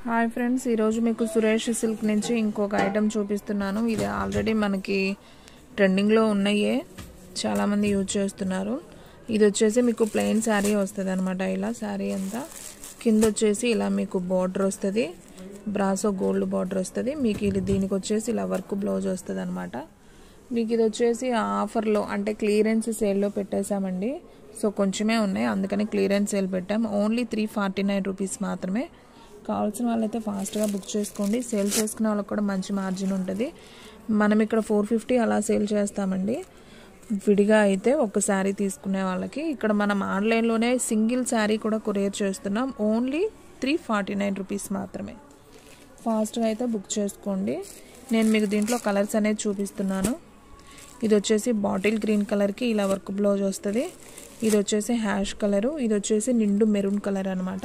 hi friends ఈరోజు మీకు Suresh silk నుంచి ఇంకొక ఐటెం చూపిస్తున్నాను ఇది ఆల్రెడీ మనకి ట్రెండింగ్లో ఉన్నాయే చాలామంది యూజ్ చేస్తున్నారు ఇది వచ్చేసి మీకు ప్లెయిన్ శారీ వస్తుంది అనమాట ఇలా శారీ అంతా కింద వచ్చేసి ఇలా మీకు బార్డర్ వస్తుంది బ్రాసో గోల్డ్ బార్డర్ వస్తుంది మీకు ఇది దీనికి వచ్చేసి ఇలా వర్క్ బ్లౌజ్ వస్తుంది అనమాట మీకు ఇది వచ్చేసి ఆఫర్లో అంటే క్లియరెన్స్ సేల్లో పెట్టేశామండి సో కొంచెమే ఉన్నాయి అందుకని క్లియరెన్స్ సేల్ పెట్టాం only three forty nine rupees మాత్రమే కావాల్సిన వాళ్ళైతే ఫాస్ట్గా బుక్ చేసుకోండి సేల్ చేసుకునే వాళ్ళకి కూడా మంచి మార్జిన్ ఉంటుంది మనం ఇక్కడ ఫోర్ ఫిఫ్టీ అలా సేల్ చేస్తామండి విడిగా అయితే ఒక శారీ తీసుకునే వాళ్ళకి ఇక్కడ మనం ఆన్లైన్లోనే సింగిల్ శారీ కూడా కొరియర్ చేస్తున్నాం only three forty nine rupees మాత్రమే ఫాస్ట్గా అయితే బుక్ చేసుకోండి నేను మీకు దీంట్లో కలర్స్ అనేది చూపిస్తున్నాను ఇది వచ్చేసి బాటిల్ గ్రీన్ కలర్కి ఇలా వర్క్ బ్లౌజ్ వస్తుంది ఇది వచ్చేసి హ్యాష్ కలరు ఇది వచ్చేసి నిండు మెరూన్ కలర్ అనమాట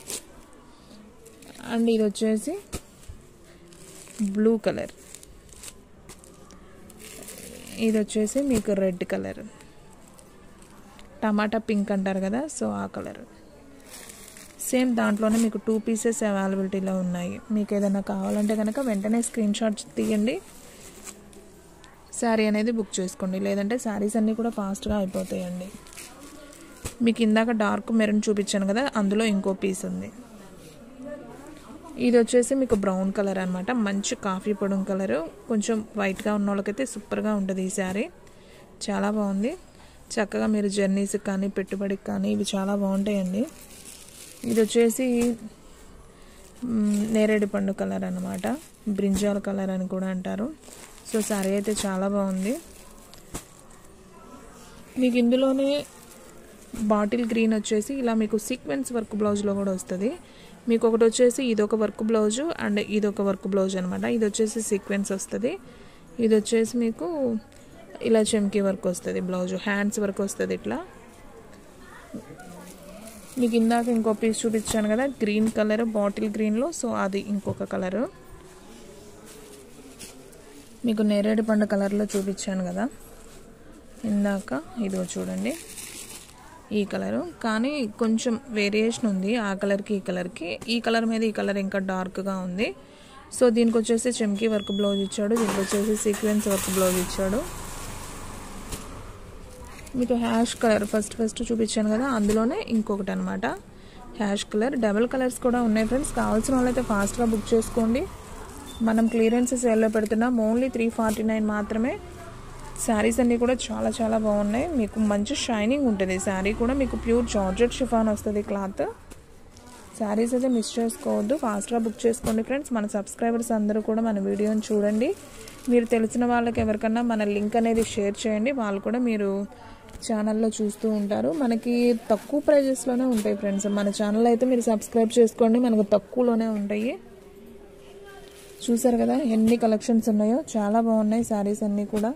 అండ్ ఇది వచ్చేసి బ్లూ కలర్ ఇది వచ్చేసి మీకు రెడ్ కలర్ టమాటా పింక్ అంటారు కదా సో ఆ కలర్ సేమ్ దాంట్లోనే మీకు టూ పీసెస్ అవైలబిలిటీలో ఉన్నాయి మీకు ఏదైనా కావాలంటే కనుక వెంటనే స్క్రీన్ షాట్స్ తీయండి శారీ అనేది బుక్ చేసుకోండి లేదంటే శారీస్ అన్నీ కూడా ఫాస్ట్గా అయిపోతాయండి మీకు ఇందాక డార్క్ మెరూన్ చూపించాను కదా అందులో ఇంకో పీస్ ఉంది ఇది వచ్చేసి మీకు బ్రౌన్ కలర్ అనమాట మంచి కాఫీ పొడం కలరు కొంచెం వైట్గా ఉన్న వాళ్ళకైతే సూపర్గా ఉంటుంది ఈ శారీ చాలా బాగుంది చక్కగా మీరు జర్నీస్కి కానీ పెట్టుబడికి కానీ ఇవి చాలా బాగుంటాయండి ఇది వచ్చేసి నేరేడు పండు కలర్ అనమాట బ్రింజాల్ కలర్ అని కూడా అంటారు సో శారీ అయితే చాలా బాగుంది మీకు ఇందులోనే బాటిల్ గ్రీన్ వచ్చేసి ఇలా మీకు సీక్వెన్స్ వర్క్ బ్లౌజ్లో కూడా వస్తుంది మీకు ఒకటి వచ్చేసి ఇదొక వర్క్ బ్లౌజు అండ్ ఇదొక వర్క్ బ్లౌజ్ అనమాట ఇది వచ్చేసి సీక్వెన్స్ వస్తుంది ఇది వచ్చేసి మీకు ఇలా చెమ్కీ వర్క్ వస్తుంది బ్లౌజు హ్యాండ్స్ వర్క్ వస్తుంది ఇట్లా మీకు ఇందాక ఇంకో పీస్ చూపించాను కదా గ్రీన్ కలర్ బాటిల్ గ్రీన్లో సో అది ఇంకొక కలరు మీకు నేరేడు పండు కలర్లో చూపించాను కదా ఇందాక ఇదిగో చూడండి ఈ కలరు కానీ కొంచెం వేరియేషన్ ఉంది ఆ కలర్కి ఈ కలర్కి ఈ కలర్ మీద ఈ కలర్ ఇంకా డార్క్గా ఉంది సో దీనికి వచ్చేసి చెమ్కీ వర్క్ బ్లౌజ్ ఇచ్చాడు దీనికి వచ్చేసి సీక్వెన్స్ వర్క్ బ్లౌజ్ ఇచ్చాడు మీకు హ్యాష్ కలర్ ఫస్ట్ ఫస్ట్ చూపించాను కదా అందులోనే ఇంకొకటి అనమాట హ్యాష్ కలర్ డబల్ కలర్స్ కూడా ఉన్నాయి ఫ్రెండ్స్ కావాల్సిన వాళ్ళైతే ఫాస్ట్గా బుక్ చేసుకోండి మనం క్లియరెన్స్ సేల్లో పెడుతున్నాం ఓన్లీ త్రీ ఫార్టీ నైన్ మాత్రమే శారీస్ అన్నీ కూడా చాలా చాలా బాగున్నాయి మీకు మంచి షైనింగ్ ఉంటుంది శారీ కూడా మీకు ప్యూర్ జార్జెట్ షిఫాన్ వస్తుంది క్లాత్ శారీస్ అయితే మిస్ చేసుకోవద్దు ఫాస్ట్గా బుక్ చేసుకోండి ఫ్రెండ్స్ మన సబ్స్క్రైబర్స్ అందరూ కూడా మన వీడియోని చూడండి మీరు తెలిసిన వాళ్ళకి ఎవరికన్నా మన లింక్ అనేది షేర్ చేయండి వాళ్ళు కూడా మీరు ఛానల్లో చూస్తూ ఉంటారు మనకి తక్కువ ప్రైజెస్లోనే ఉంటాయి ఫ్రెండ్స్ మన ఛానల్ అయితే మీరు సబ్స్క్రైబ్ చేసుకోండి మనకు తక్కువలోనే ఉంటాయి చూసారు కదా ఎన్ని కలెక్షన్స్ ఉన్నాయో చాలా బాగున్నాయి శారీస్ అన్నీ కూడా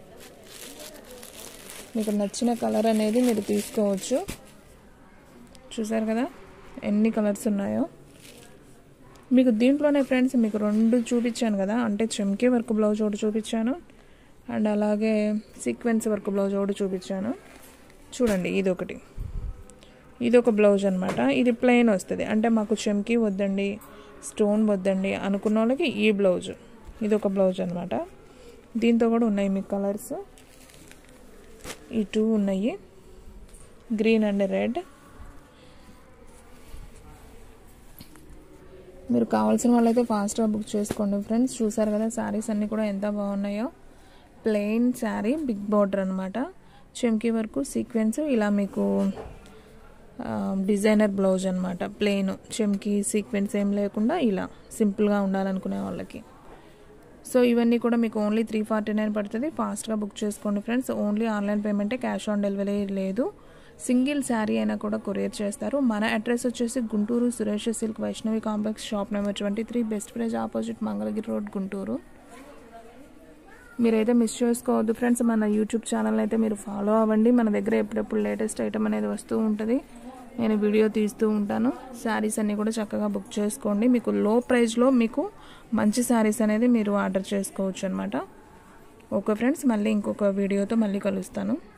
మీకు నచ్చిన కలర్ అనేది మీరు తీసుకోవచ్చు చూసారు కదా ఎన్ని కలర్స్ ఉన్నాయో మీకు దీంట్లోనే ఫ్రెండ్స్ మీకు రెండు చూపించాను కదా అంటే చెమ్కీ వర్క్ బ్లౌజ్ ఒకటి చూపించాను అండ్ అలాగే సీక్వెన్స్ వర్క్ బ్లౌజ్ ఒకటి చూపించాను చూడండి ఇది ఒకటి ఇది ఒక బ్లౌజ్ అనమాట ఇది ప్లెయిన్ వస్తుంది అంటే మాకు చెమ్కీ వద్దండి స్టోన్ వద్దండి అనుకున్న వాళ్ళకి ఈ బ్లౌజ్ ఇది ఒక బ్లౌజ్ అనమాట దీంతో కూడా ఉన్నాయి మీకు కలర్స్ ఈ టూ ఉన్నాయి గ్రీన్ అండ్ రెడ్ మీరు కావాల్సిన వాళ్ళైతే ఫాస్ట్గా బుక్ చేసుకోండి ఫ్రెండ్స్ చూసారు కదా శారీస్ అన్నీ కూడా ఎంత బాగున్నాయో ప్లెయిన్ శారీ బిగ్ బార్డర్ అనమాట చెమ్కీ వరకు సీక్వెన్స్ ఇలా మీకు డిజైనర్ బ్లౌజ్ అనమాట ప్లెయిన్ చెమ్కీ సీక్వెన్స్ ఏం లేకుండా ఇలా సింపుల్గా ఉండాలనుకునే వాళ్ళకి సో ఇవన్నీ కూడా మీకు ఓన్లీ త్రీ ఫార్టీ నైన్ పడుతుంది ఫాస్ట్గా బుక్ చేసుకోండి ఫ్రెండ్స్ ఓన్లీ ఆన్లైన్ పేమెంటే క్యాష్ ఆన్ డెలివరీ లేదు సింగిల్ శారీ అయినా కూడా కొరియర్ చేస్తారు మన అడ్రస్ వచ్చేసి Guntur Suresh silk Vaishnavi complex shop number twenty three best price opposite Mangalagiri road Guntur మీరైతే మిస్ చేసుకోవద్దు ఫ్రెండ్స్ మన యూట్యూబ్ ఛానల్ అయితే మీరు ఫాలో అవ్వండి మన దగ్గర ఎప్పుడెప్పుడు లేటెస్ట్ ఐటమ్ అనేది వస్తూ ఉంటుంది నేను వీడియో తీస్తూ ఉంటాను శారీస్ అన్నీ కూడా చక్కగా బుక్ చేసుకోండి మీకు లో ప్రైస్లో మీకు మంచి శారీస్ అనేది మీరు ఆర్డర్ చేసుకోవచ్చు అనమాట ఓకే ఫ్రెండ్స్ మళ్ళీ ఇంకొక వీడియోతో మళ్ళీ కలుస్తాను